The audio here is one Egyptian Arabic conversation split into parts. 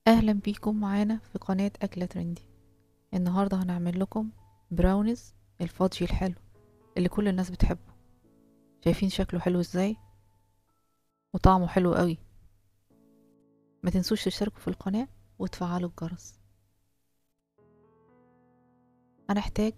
اهلا بيكم معانا في قناة اكلة ترندي النهاردة هنعمل لكم براونيز الفادجي الحلو اللي كل الناس بتحبه شايفين شكله حلو ازاي وطعمه حلو قوي ما تنسوش تشتركوا في القناة وتفعلوا الجرس هنحتاج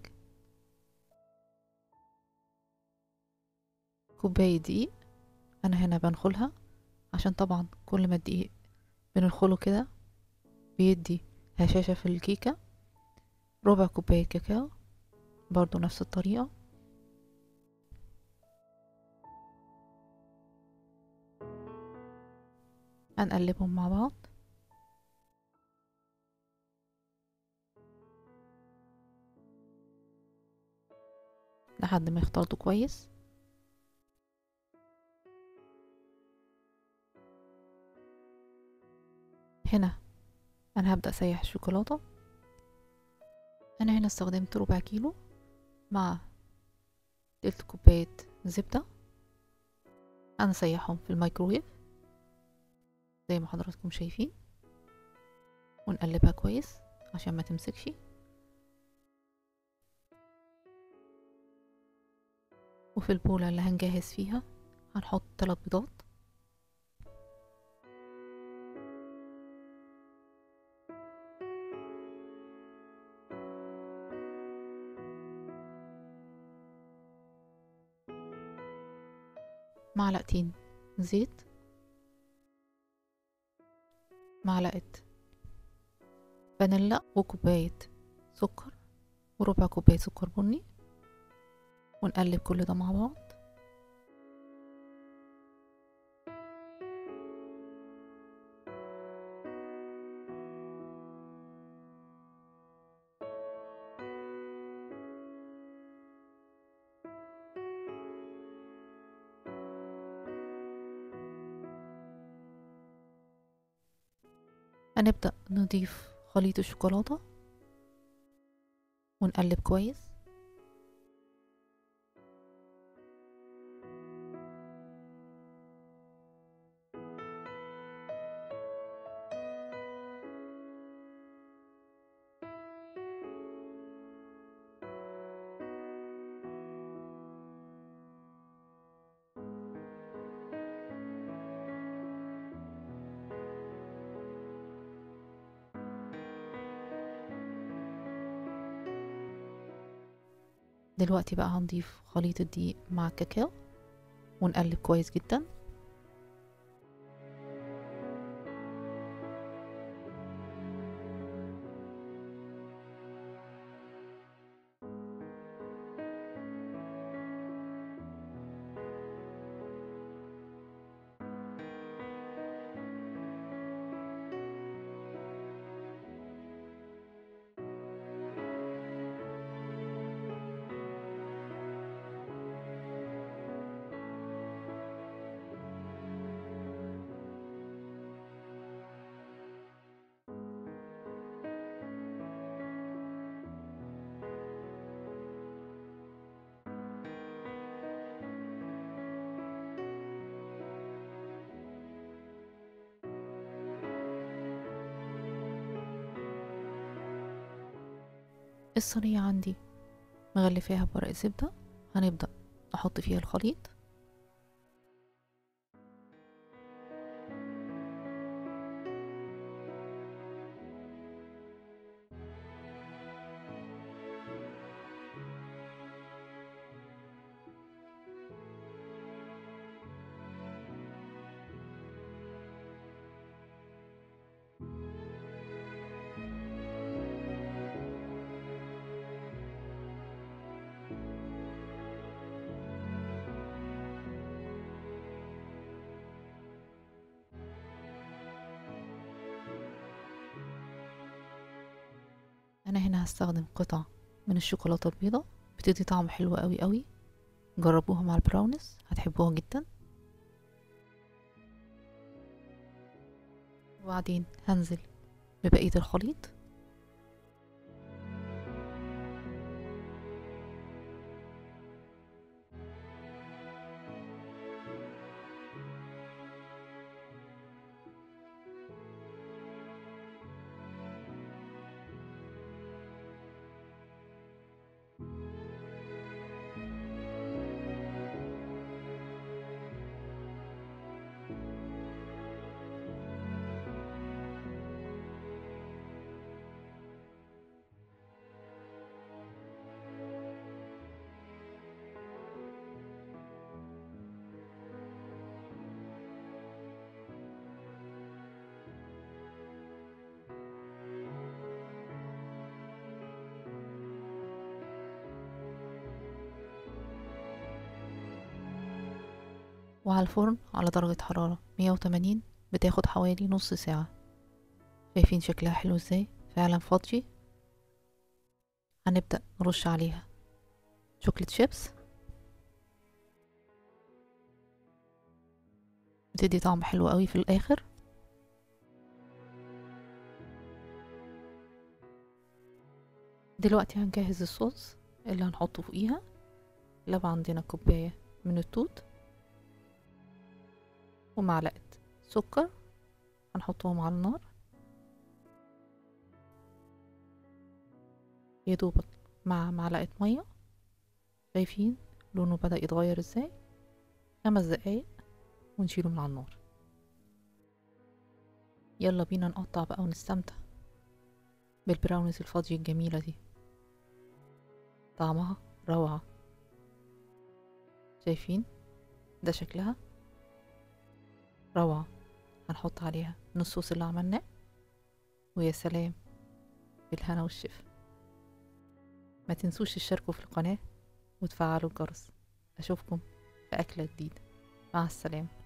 كوباية دقيق انا هنا بنخلها عشان طبعا كل ما الدقيق بننخله كده بيدي هشاشة في الكيكة ربع كوباية كاكاو برضو نفس الطريقة هنقلبهم مع بعض لحد ما يختلطوا كويس هنا انا هبدأ اسيح الشوكولاتة انا هنا استخدمت ربع كيلو مع تلت كوباية زبدة انا اسيحهم في الميكرويف زي ما حضراتكم شايفين ونقلبها كويس عشان ما تمسكش وفي البولة اللي هنجهز فيها هنحط تلات بيضات معلقتين زيت معلقة فانيلا وكوباية سكر وربع كوباية سكر بني ونقلب كل ده مع بعض هنبدأ نضيف خليط الشوكولاتة ونقلب كويس دلوقتي بقى هنضيف خليط الدقيق مع الكاكاو ونقلب كويس جدا الصينية عندي مغلفاها بورق زبدة هنبدأ نحط فيها الخليط انا هنا هستخدم قطع من الشوكولاتة البيضاء بتدي طعم حلو قوي قوي جربوها مع البراونيز هتحبوها جدا وبعدين هنزل ببقية الخليط وعلى الفرن على درجة حرارة مية وتمانين بتاخد حوالي نص ساعة شايفين شكلها حلو ازاي فعلا فاضي هنبدأ نرش عليها شوكليت شيبس بتدي طعم حلو قوي في الآخر دلوقتي هنجهز الصوص اللي هنحطه فوقيها لبا عندنا كوباية من التوت ومعلقة سكر هنحطهم على النار يدوبك مع معلقة مية شايفين لونه بدأ يتغير ازاي خمس دقايق ونشيله من على النار يلا بينا نقطع بقى ونستمتع بالبراونيز الفاضية الجميلة دي طعمها روعة شايفين ده شكلها روعة هنحط عليها من الصوص اللي عملناه ويا سلام بالهنا والشفا ما تنسوش تشتركوا في القناة وتفعلوا الجرس أشوفكم في أكلة جديدة مع السلامة